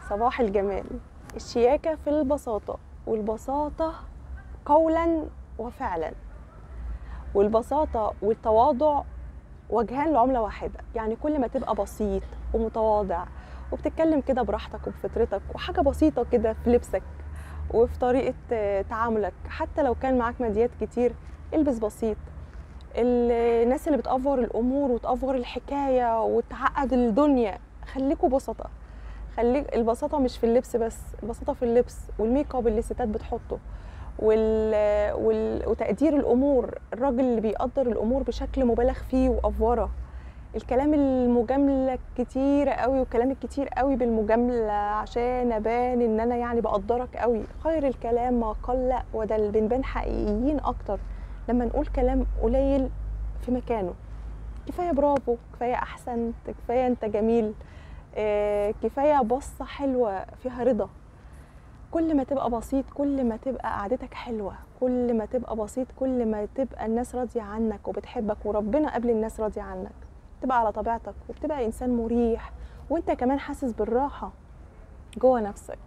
صباح الجمال الشياكة في البساطة والبساطة قولا وفعلا والبساطة والتواضع وجهان لعملة واحدة يعني كل ما تبقى بسيط ومتواضع وبتتكلم كده براحتك وبفطرتك وحاجة بسيطة كده في لبسك وفي طريقة آه، تعاملك حتى لو كان معاك ماديات كتير البس بسيط الناس اللي بتأفور الأمور وتأفور الحكاية وتعقد الدنيا خليكوا بسطة خليك البساطة مش في اللبس بس البساطة في اللبس والميك اب اللي الستات بتحطه وال... وال... وتقدير الأمور الراجل اللي بيقدر الأمور بشكل مبالغ فيه وأفورة الكلام المجاملة كتير قوي والكلام الكتير قوي بالمجاملة عشان أبان إن أنا يعني بقدرك قوي خير الكلام ما قل ودل بنبان حقيقيين أكتر لما نقول كلام قليل في مكانه كفاية برافو كفاية أحسن كفاية أنت جميل آه، كفايه بصه حلوه فيها رضا كل ما تبقى بسيط كل ما تبقى قعدتك حلوه كل ما تبقى بسيط كل ما تبقى الناس راضيه عنك وبتحبك وربنا قبل الناس راضيه عنك تبقى على طبيعتك وبتبقى انسان مريح وانت كمان حاسس بالراحه جوه نفسك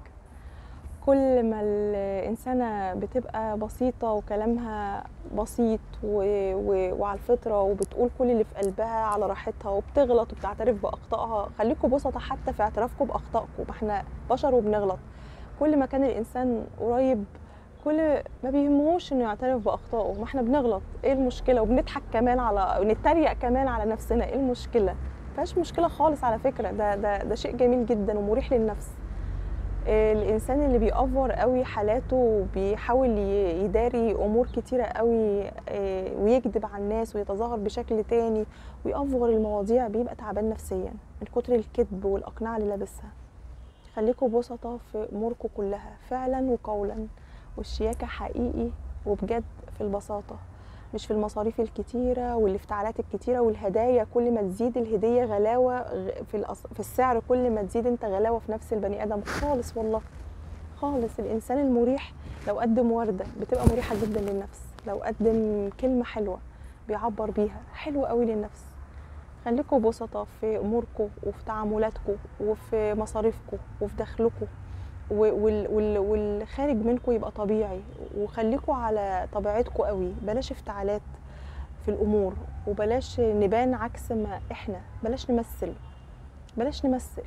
كل ما الإنسانة بتبقى بسيطة وكلامها بسيط و... و... وعلى الفطرة وبتقول كل اللي في قلبها على راحتها وبتغلط وبتعترف بأخطائها خليكوا بسطة حتى في اعترافكم بأخطائكم ما احنا بشر وبنغلط كل ما كان الإنسان قريب كل ما بيهموش انه يعترف باخطائه ما احنا بنغلط ايه المشكله وبنضحك كمان على ونتريق كمان على نفسنا ايه المشكله مفيهاش مشكله خالص على فكره ده ده ده شيء جميل جدا ومريح للنفس الانسان اللي بيأفور قوي حالاته وبيحاول ي- يداري امور كتيره قوي آه، ويكذب على الناس ويتظاهر بشكل تاني ويأفور المواضيع بيبقى تعبان نفسيا من كتر الكذب والاقنعه اللي لابسها خليكوا بسطة في اموركم كلها فعلا وقولا والشياكه حقيقي وبجد في البساطه مش في المصاريف الكتيره والافتعالات الكتيره والهدايا كل ما تزيد الهديه غلاوه غ- في الأص... في السعر كل ما تزيد انت غلاوه في نفس البني ادم خالص والله خالص الانسان المريح لو قدم ورده بتبقى مريحه جدا للنفس لو قدم كلمه حلوه بيعبر بيها حلوه قوي للنفس خليكوا بسطة في اموركم وفي تعاملاتكم وفي مصاريفكم وفي دخلكم و- وال- وال- والخارج منكم يبقى طبيعي وخليكوا على طبيعتكم قوي بلاش افتعالات في الامور وبلاش نبان عكس ما احنا بلاش نمثل بلاش نمثل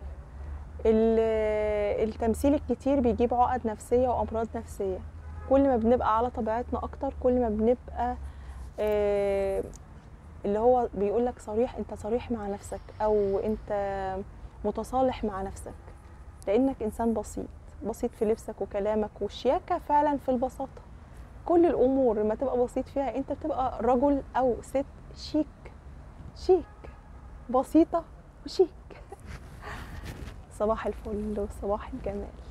ال- التمثيل الكتير بيجيب عقد نفسية وأمراض نفسية كل ما بنبقى على طبيعتنا أكتر كل ما بنبقى آه، اللي هو بيقولك صريح انت صريح مع نفسك او انت متصالح مع نفسك لانك انسان بسيط بسيط في لبسك وكلامك والشياكة فعلا في البساطة كل الامور لما تبقى بسيط فيها انت بتبقى رجل او ست شيك شيك بسيطة وشيك صباح الفل وصباح الجمال